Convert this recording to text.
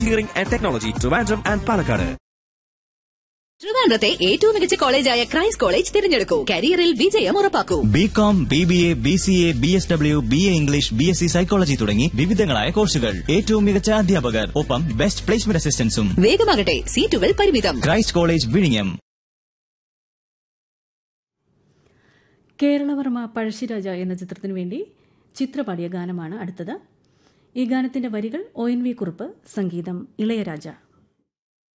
engineering and technology Trivandrum and Palakkad ട്രിവാൻഡ്രത്തെ ഏറ്റവും മികച്ച കോളേജായ ക്രൈസ്റ്റ് കോളേജ് തിരഞ്ഞെടുക്കൂ കരിയറിൽ വിജയം ഉറപ്പാക്കൂ B com B B A B C A B S W B A English B S C psychology തുടങ്ങി വിവിധങ്ങളായ കോഴ്സുകൾ ഏറ്റവും മികച്ച അധ്യാപകർ ഒപ്പം ബെസ്റ്റ് പ്ലേസ്മെന്റ് അസിസ്റ്റൻസും വേഗമാകട്ടെ സീറ്റുകൾ പരിമിതം ക്രൈസ്റ്റ് കോളേജ് വിഴിഞ്ഞം കേരളവർമ്മ പഴശ്ശിരാജ എന്ന ചിത്രത്തിനു വേണ്ടി ചിത്ര പാടിയ ഗാനമാണ് അടുത്തത് ഈ ഗാനത്തിന്റെ വരികൾ ഒ എൻ വി കുറുപ്പ് സംഗീതം ഇളയരാജ